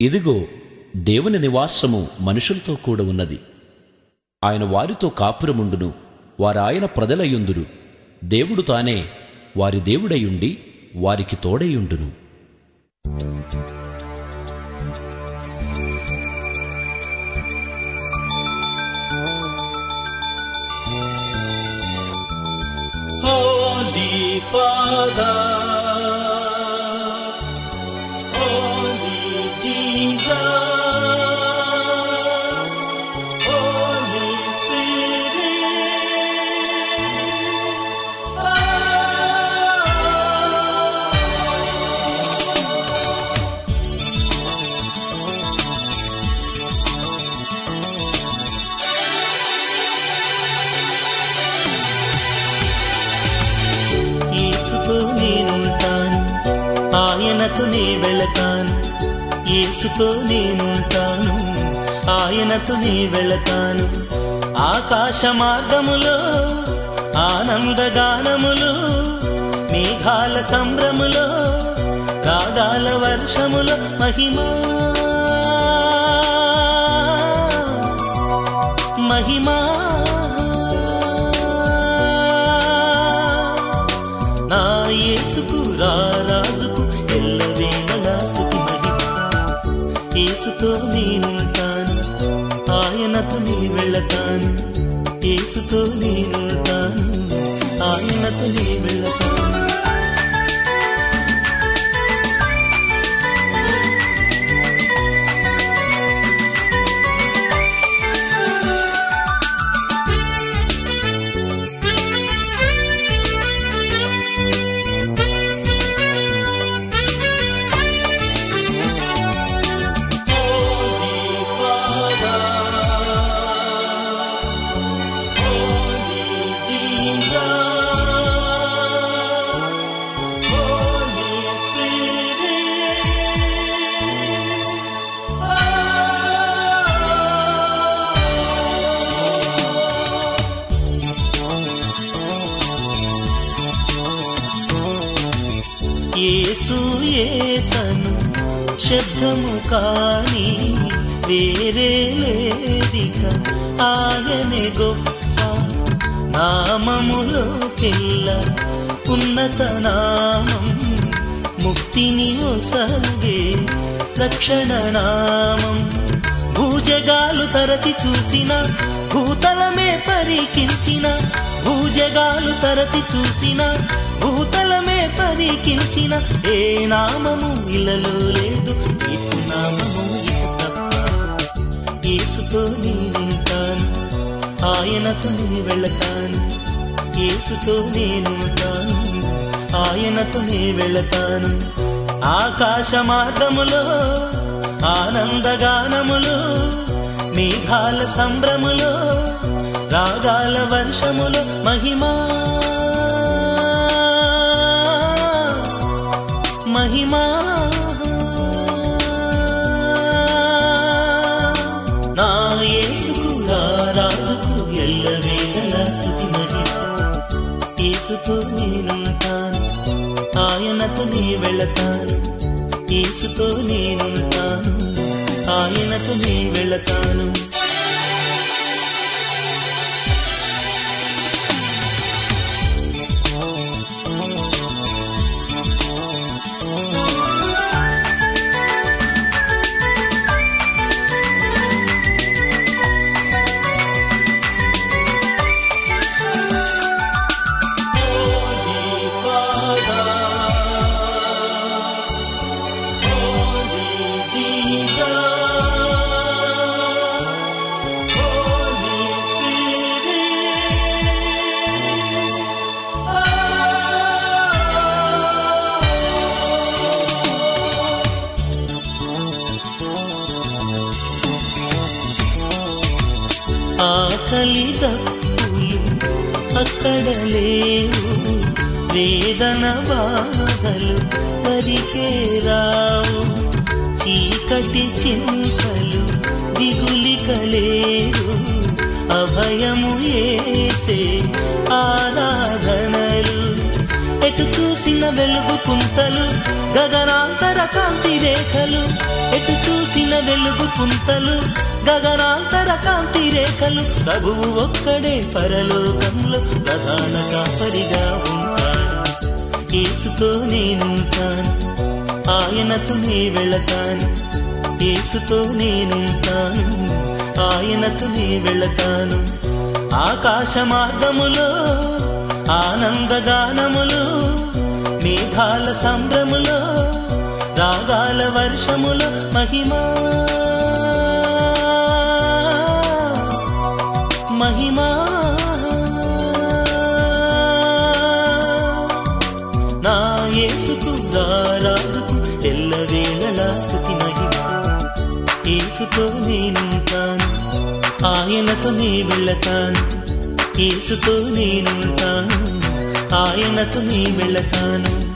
ఇదిగో దేవుని నివాసము మనుషులతో కూడా ఉన్నది ఆయన వారితో కాపురముండును వారాయన ప్రజలయుందురు దేవుడు తానే వారి దేవుడయుండి వారికి తోడయుండును Holy Father, Holy Jesus, Holy Spirit. యేసుతో నేనుంటాను ఆయనతో నే వెళతాను యేసుతో నేనుంటాను ఆయనతో నే వెళతాను ఆకాశ మార్గములో ఆనందగానములో మేఘాల సంభ్రములో రాగాల వర్షములో మహిమా మహిమా నా యేసుకు రారాజుకు ఎల్లవేళలా స్తుతి మహిమ యేసుతో నేనుంటాను ఆయనతో నీ వెళతాను యేసుతో నేనుంటాను ఆయనతో నీ వెళతాను Holy Father, Holy Jesus, Holy Spirit. యేసు ఏసను శబ్దము కాని వేరే లేదిక ఆయనే గొప్ప నామములోకెల్ల ఉన్నత నామం ముక్తిని ఒసగే రక్షణ నామం భూజగాలు తరచి చూసిన భూతలమే పరికించిన భూజగాలు తరచి చూసిన భూతలమే పరికించిన ఏ నామము ఇలలో లేదు ఇసు నామము ఇసు తప్ప యేసుతో నేనుంటాను ఆయనతో నీ వెళతాను యేసుతో నేనుంటాను ఆయనతో నే వెళతాను ఆకాశ మార్గములో ఆనందగానములో మేఘాల సంభ్రములో రాగాల వర్షములో మహిమా మహిమా నా యేసుకు నా రాజుకు ఎల్లవేళలా స్తుతి మహిమ యేసుతో నేనుంటాను ఆయనతో నీ వెళతాను యేసుతో నేనుంటాను ఆయనతో నీ వెళతాను Holy Father, Holy Jesus, Holy Spirit. ఆకలి దప్పులు అక్కడ లేవు వేదన బాధలు పరికే రావు చీకటి చింతలు దిగులిక లేవు అభయము ఏసే ఆరాధనలు ఎటు చూసిన వెలుగు పుంతలు గగనాంతర కాంతి రేఖలు ఎటు చూసిన వెలుగు పుంతలు గగనాంతర కాంతి రేఖలు ప్రభువు ఒక్కడే పరలోకంలో ప్రధాన కాపరిగా ఉంటాడు యేసుతో నేనుంటాను ఆయనతో నే వెళతాను యేసుతో నేనుంటాను ఆయనతో నే వెళతాను ఆకాశ మార్గములో ఆనందగానములు మేఘాల సంభ్రములో రాగాల వర్షములో మహిమా మహిమా నా యేసుకు నా రాజుకు ఎల్లవేళలా స్థుతి మహిమ యేసుతో నేనుంటాను ఆయనతో నే వెళ్ళతాను యేసుతో నేనుంటాను ఆయనతో నే వెళ్ళతాను